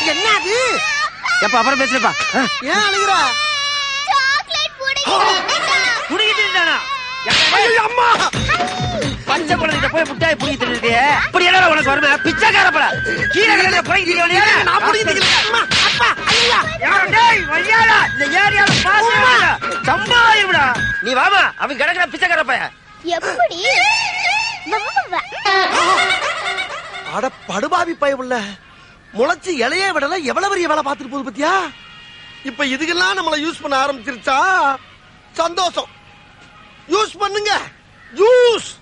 என்ன அது எப்ப அப்புறம் பேசுறப்பா ஏன் அழுகுற சாக்லேட் புடிங்கிட்டு புடிங்கிட்டு இருந்தானா ஐயோ, அம்மா பச்சை குழந்தைகிட்ட போய் முட்டாய் புடிங்கிட்டு இருக்கு இப்படி என்ன உனக்கு வருமே பிச்சைக்காரப்பட கீழே கிடந்த புடிங்கிட்டு நான் புடிங்கிட்டு அம்மா அப்பா ஐயா இந்த ஏரியால பாத்து சம்பாயிருடா நீ வாமா அவன் கிடக்குற பிச்சைக்கார பையன் எப்படி அட படுபாவி பயமுள்ள முளைச்சு இலைய விடல எவ்வளவு பெரிய வேலை பார்த்துட்டு போகுது பத்தியா இப்ப இதுக்கெல்லாம் நம்மள யூஸ் பண்ண ஆரம்பிச்சிருச்சா சந்தோஷம் யூஸ் பண்ணுங்க யூஸ்